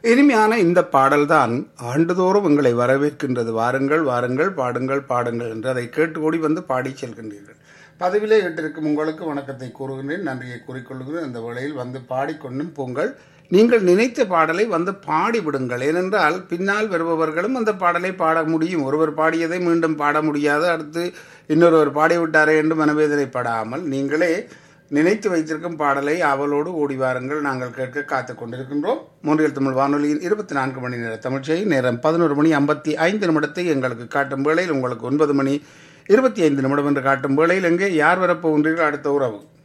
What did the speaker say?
இனிமையான இந்த பாடல்தான் ஆண்டுதோறும் உங்களை வரவேற்கின்றது வாருங்கள் வாருங்கள் பாடுங்கள் பாடுங்கள் என்று அதை கேட்டு ஓடி வந்து பாடி செல்கின்றீர்கள் பதவியிலே இட்டிருக்கும் உங்களுக்கு வணக்கத்தை கூறுகின்றேன் நன்றியை கூறிக்கொள்கிறேன் அந்த வேளையில் வந்து பாடிக்கொண்டும் போங்கள் நீங்கள் நினைத்த பாடலை வந்து பாடிவிடுங்கள் ஏனென்றால் பின்னால் வருபவர்களும் அந்த பாடலை பாட முடியும் ஒருவர் பாடியதை மீண்டும் பாட முடியாது அடுத்து இன்னொருவர் பாடிவிட்டாரே என்று மனவேதனைப்படாமல் நீங்களே நினைத்து வைத்திருக்கும் பாடலை அவளோடு ஓடி வாருங்கள் நாங்கள் கேட்க காத்துக் கொண்டிருக்கின்றோம் மூன்றியல் தமிழ் வானொலியின் இருபத்தி நான்கு மணி நேர தமிழ்ச்சியை நேரம் பதினோரு மணி ஐம்பத்தி ஐந்து நிமிடத்தை எங்களுக்கு காட்டும் வேளையில் உங்களுக்கு ஒன்பது மணி இருபத்தி ஐந்து நிமிடம் என்று காட்டும் வேளையில் எங்கே யார் வரப்போகின்றீர்கள் அடுத்த உறவு